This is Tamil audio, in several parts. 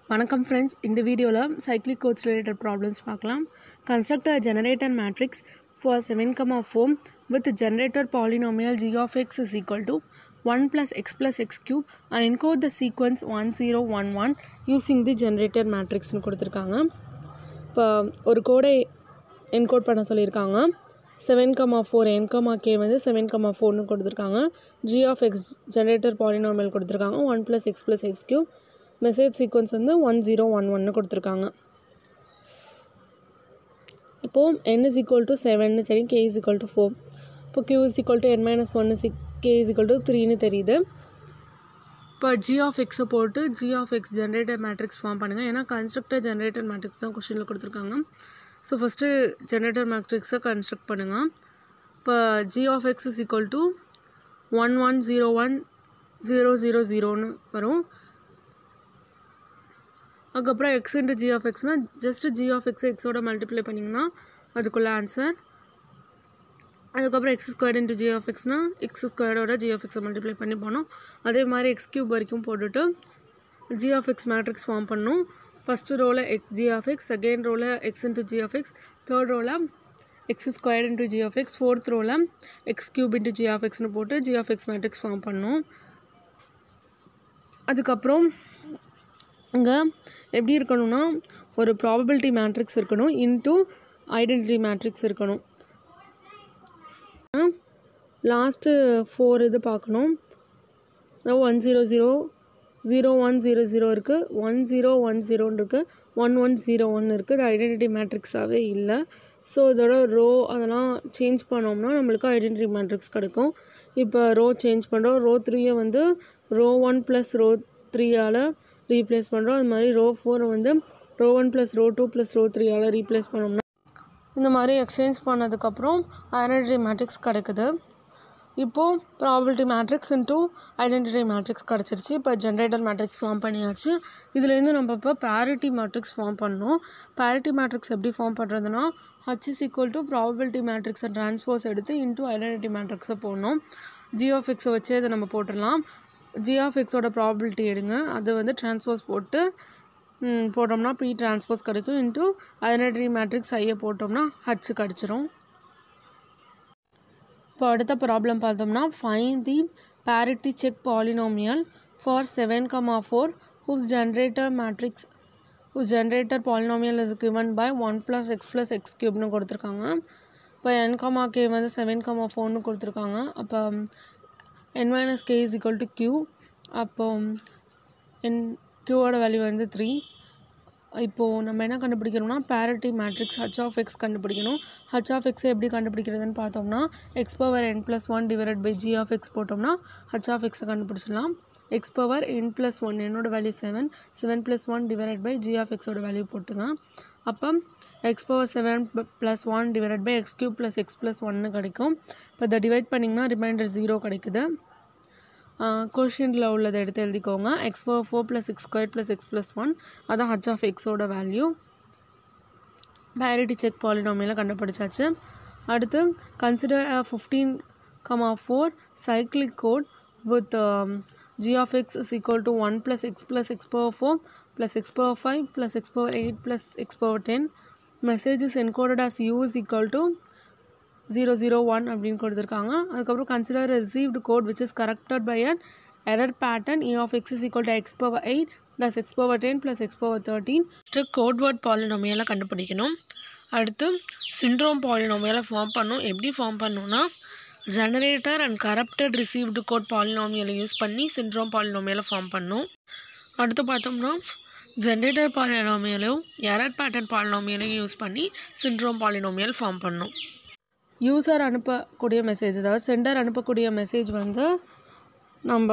வணக்கம் ஃப்ரெண்ட்ஸ் இந்த வீடியோவில் சைக்ளிக் கோட்ஸ் ரிலேட்டட் ப்ராப்ளம்ஸ் பார்க்கலாம் construct a generator matrix for seven comma four with generator polynomial G of X is equal to one plus X plus X cube and encode the sequence one zero one one using the generator மேட்ரிக்ஸ்னு கொடுத்துருக்காங்க இப்போ ஒரு கோடை என்கோட் பண்ண சொல்லியிருக்காங்க seven comma four N comma K வந்து செவன் கமா ஃபோர்னு கொடுத்துருக்காங்க G of X generator polynomial கொடுத்துருக்காங்க one plus X plus X cube message sequence வந்து ஒன் ஜீரோ ஒன் ஒன்னு கொடுத்துருக்காங்க இப்போது என் இஸ் ஈக்குவல் டு செவன்னு தெரியும் K is equal to four இப்போ Q is equal to N minus ஒன்று சிக் கே இஸ் ஈக்குவல் டு த்ரீன்னு தெரியுது இப்போ ஜி ஆஃப் எக்ஸை போட்டு G of X generator matrix form பண்ணுங்கள் ஏன்னா கன்ஸ்ட்ரக்டர் ஜென்ரேட்டர் மேட்ரிக்ஸ் தான் கொஷினில் கொடுத்துருக்காங்க ஸோ ஃபஸ்ட்டு ஜென்ரேட்டர் மேட்ரிக்ஸை கன்ஸ்ட்ரக்ட் பண்ணுங்கள் இப்போ G of X is equal to one one zero one zero zero ஜீரோன்னு வரும் அதுக்கப்புறம் எக்ஸ் இன்ட்டு ஜி ஆஃப் எக்ஸ்னால் ஜஸ்ட்டு ஜி ஆஃப் எக்ஸ் எக்ஸோட மல்டிப்ளை பண்ணிங்கன்னா அதுக்குள்ள ஆன்சர் அதுக்கப்புறம் X square into G of எக்ஸ்னால் எக்ஸ் ஸ்கொயரோட ஜி ஆஃப் எக்ஸை மல்டிப்ளை பண்ணி போனோம் அதே மாதிரி எக்ஸ் கியூப் வரைக்கும் போட்டுட்டு G of X matrix form பண்ணணும் ஃபஸ்ட்டு ரோவில் X G of X second ரோவில் X into G of X third ரோவில் X square into G of X fourth ரோவில் X cube into G of எக்ஸ்னு போட்டு G of X matrix form பண்ணணும் அதுக்கப்புறம் இங்கே எப்படி இருக்கணும்னா ஒரு ப்ராபபிலிட்டி மேட்ரிக்ஸ் இருக்கணும் இன்ட்டு ஐடென்டிட்டி மேட்ரிக்ஸ் இருக்கணும் லாஸ்ட்டு ஃபோர் இது பார்க்கணும் one zero zero zero one zero zero இருக்குது ஒன் ஜீரோ ஒன் ஜீரோன்னு இருக்குது ஒன் ஒன் ஜீரோ ஒன் இருக்குது இது ஐடென்டிட்டி மேட்ரிக்ஸாகவே இல்லை ஸோ இதோட ரோ அதெல்லாம் சேஞ்ச் பண்ணோம்னா நம்மளுக்கு ஐடென்டிட்டி மேட்ரிக்ஸ் கிடைக்கும் இப்போ ரோ சேஞ்ச் பண்ணுறோம் ரோ த்ரீயை வந்து ரோ ஒன் ப்ளஸ் ரோ த்ரீயால் ரீப்ளேஸ் பண்ணுறோம் அது மாதிரி ரோ ஃபோரை வந்து row one plus row two plus row த்ரீயால் ரீப்ளேஸ் பண்ணோம்னா இந்த மாதிரி எக்ஸ்சேஞ்ச் பண்ணதுக்கப்புறம் ஐடென்டிட்டி மேட்ரிக்ஸ் கிடைக்குது இப்போது probability matrix into identity matrix கிடச்சிருச்சு இப்போ ஜென்ரேட்டர் மேட்ரிக்ஸ் ஃபார்ம் பண்ணியாச்சு இதுலேருந்து நம்ம இப்போ பேரிட்டி மேட்ரிக்ஸ் ஃபார்ம் பண்ணோம் பேரிட்டி மேட்ரிக்ஸ் எப்படி ஃபார்ம் பண்ணுறதுனா H is equal to probability மேட்ரிக்ஸை ட்ரான்ஸ்போஸ் எடுத்து இன்ட்டு ஐடென்டிட்டி மேட்ரிக்ஸை போடணும் ஜி ஆஃப் எக்ஸை வச்சு அதை நம்ம போட்டுடலாம் ஜி ஆஃப் எக்ஸோட ப்ராபிலிட்டி எடுங்க அதை வந்து ட்ரான்ஸ்போஸ் போட்டு போட்டோம்னா ப்ரீ ட்ரான்ஸ்போஸ் கிடைக்கும் இன்ட்டு ஐடென்டிட்டி மேட்ரிக்ஸ் ஐயை போட்டோம்னா ஹச் கிடச்சிரும் இப்போ அடுத்த ப்ராப்ளம் பார்த்தோம்னா find the parity check polynomial for seven comma four whose generator matrix whose generator polynomial is given by one plus X plus X க்யூப்னு கொடுத்துருக்காங்க இப்போ என் கமா கே வந்து செவன் கமா ஃபோர்னு கொடுத்துருக்காங்க அப்போ N minus K is equal to Q அப்போ என் க்யூவோட வேல்யூ வந்து த்ரீ இப்போது நம்ம என்ன கண்டுபிடிக்கணும்னா parity matrix H of X கண்டுபிடிக்கணும் ஹச் ஆஃப் எக்ஸை எப்படி கண்டுபிடிக்கிறதுன்னு பார்த்தோம்னா X power N plus one divide by G of X போட்டோம்னா ஹச் ஆஃப் எக்ஸை கண்டுபிடிச்சிடலாம் X power N plus one என்னோட value seven seven plus one divide by G of எக்ஸோட வேல்யூ போட்டுங்க அப்போ X power seven plus one divide by X cube plus X plus ஒன்னு கிடைக்கும் இப்போ இதை டிவைட் பண்ணிங்கன்னா ரிமைண்டர் ஜீரோ கிடைக்குது கொஷினில் உள்ளதை எடுத்து எழுதிக்கோங்க X power four plus X square plus X plus one அதான் ஹச் ஆஃப் எக்ஸோட வேல்யூ பேரிட்டி செக் பாலினாமியில் கண்டுபிடிச்சாச்சு அடுத்து consider fifteen comma four cyclic code with G of X is equal to one plus X plus X power four plus X power five plus X power eight plus X power ten messages encoded as U is equal to zero zero one அப்படின்னு கொடுத்துருக்காங்க அதுக்கப்புறம் consider received code which is corrected by an error pattern E of X is equal to X power eight plus X power ten plus X power thirteen first code word பாலினோமியெல்லாம் கண்டுபிடிக்கணும் அடுத்து சிண்ட்ரோம் பாலினோமியலை ஃபார்ம் பண்ணும் எப்படி ஃபார்ம் பண்ணணும்னா generator and corrupted received code பாலினோமியலை யூஸ் பண்ணி சிண்ட்ரோம் பாலினோமியலை ஃபார்ம் பண்ணும் அடுத்து பார்த்தோம்னா ஜென்ரேட்டர் பாலினோமியலும் எரர் பேட்டர்ன் பாலினோமியலையும் யூஸ் பண்ணி சிண்ட்ரோம் பாலினோமியல் ஃபார்ம் பண்ணும் யூசர் அனுப்பக்கூடிய மெசேஜ் அதாவது சென்டர் அனுப்பக்கூடிய மெசேஜ் வந்து நம்ம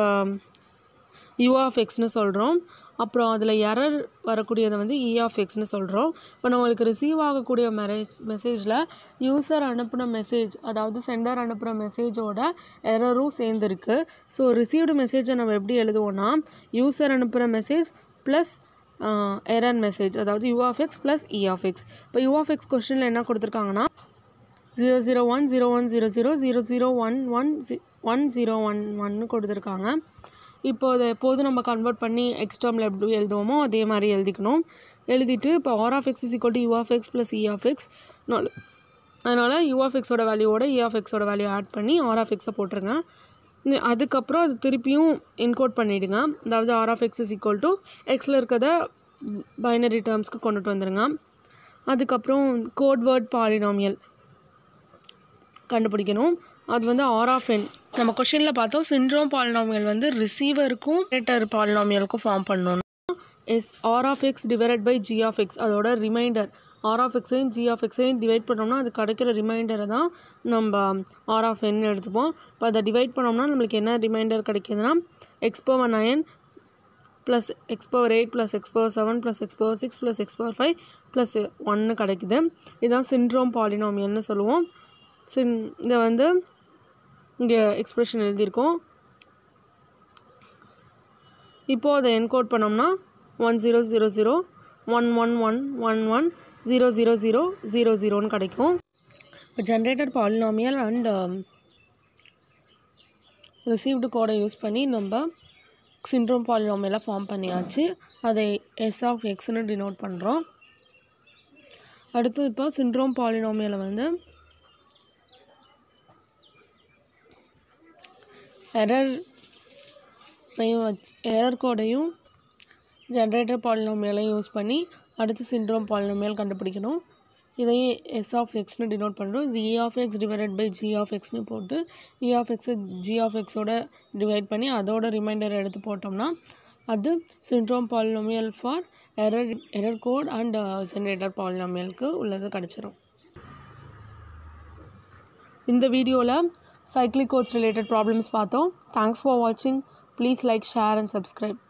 யூ ஆஃப் எக்ஸ்னு சொல்கிறோம் அப்புறம் அதில் எரர் வரக்கூடியதை வந்து இ ஆஃப் எக்ஸ்னு சொல்கிறோம் இப்போ நம்மளுக்கு ரிசீவ் ஆகக்கூடிய மெரேஜ் மெசேஜில் யூசர் அனுப்பின மெசேஜ் அதாவது சென்டர் அனுப்புகிற மெசேஜோட எரரும் சேர்ந்துருக்கு ஸோ ரிசீவ்டு மெசேஜை நம்ம எப்படி எழுதுவோம்னா யூசர் அனுப்புகிற மெசேஜ் ப்ளஸ் எரர் மெசேஜ் அதாவது U of X plus E of X இப்போ யூ ஆஃப் எக்ஸ் கொஸ்டினில் என்ன கொடுத்துருக்காங்கன்னா zero zero one zero one zero zero zero zero one one G one zero one ஒன்னு கொடுத்துருக்காங்க இப்போ அதை எப்போதும் நம்ம கன்வெர்ட் பண்ணி எக்ஸ் டேர்மில் எப்படி எழுதுவோமோ அதே மாதிரி எழுதிக்கணும் எழுதிட்டு இப்போ R of X is equal to U of X plus E of X அதனால் யூ ஆஃப் எக்ஸோட வேல்யூவோட இ ஆஃப் எக்ஸோட வேல்யூ ஆட் பண்ணி ஆர் ஆஃப் எக்ஸை போட்டுருங்க நி- அதுக்கப்புறம் அது திருப்பியும் என்கோட் பண்ணிவிடுங்க அதாவது R of X is equal to எக்ஸில் இருக்கிறத பைனரி டேர்ம்ஸ்க்கு கொண்டுட்டு வந்துடுங்க அதுக்கப்புறம் கோட் வேர்ட் பாலினாமியல் கண்டுபிடிக்கணும் அது வந்து ஆர் ஆஃப் என் நம்ம கொஷினில் பார்த்தோம் சிண்ட்ரோம் பாலினாமியல் வந்து ரிசீவருக்கும் ரேட்டர் பாலினாமியலுக்கும் ஃபார்ம் பண்ணணும் S R of X divided by G of X அதோட ரிமைண்டர் ஆர் ஆஃப் எக்ஸையும் ஜி ஆஃப் எக்ஸையும் டிவைட் பண்ணோம்னா அது கிடைக்கிற ரிமைண்டரை தான் நம்ம ஆர் ஆஃப் என் எடுத்துப்போம் இப்போ அதை டிவைட் பண்ணோம்னா நம்மளுக்கு என்ன ரிமைண்டர் கிடைக்குதுன்னா X power nine plus X power eight plus X power seven plus X power six plus X power five plus ஒன்று கிடைக்குது இதுதான் சிண்ட்ரோம் பாலினாமியல்னு சொல்லுவோம் சின் இதை வந்து இங்கே எக்ஸ்பிரஷன் எழுதியிருக்கோம் இப்போது அதை என்கோட் பண்ணோம்னா one zero zero zero one one one one one zero zero zero zero ஜீரோன்னு கிடைக்கும் இப்போ ஜென்ரேட்டர் பாலினாமியல் அண்ட் ரிசீவ்டு கோடை யூஸ் பண்ணி நம்ம சிண்ட்ரோம் பாலினாமியலாக ஃபார்ம் பண்ணியாச்சு அதை எஸ் ஆஃப் எக்ஸ்னு டினோட் பண்ணுறோம் அடுத்து இப்போ சிண்ட்ரோம் பாலினாமியலை வந்து எரர் எரர் கோடையும் ஜென்ரேட்டர் பாலினாமியலையும் யூஸ் பண்ணி அடுத்து சிண்ட்ரோம் பாலினாமியல் கண்டுபிடிக்கணும் இதையும் எஸ் ஆஃப் எக்ஸ்னு டினோட் பண்ணுறோம் இது E of X divided by G of எக்ஸ்னு போட்டு இ ஆஃப் எக்ஸை ஜி ஆஃப் எக்ஸோட டிவைட் பண்ணி அதோட ரிமைண்டர் எடுத்து போட்டோம்னா அது syndrome polynomial for error error code and generator பாலினாமியலுக்கு உள்ளது கிடச்சிரும் இந்த வீடியோவில் cyclic codes related problems பார்த்தோம் தேங்க்ஸ் ஃபார் வாட்சிங் please like share and subscribe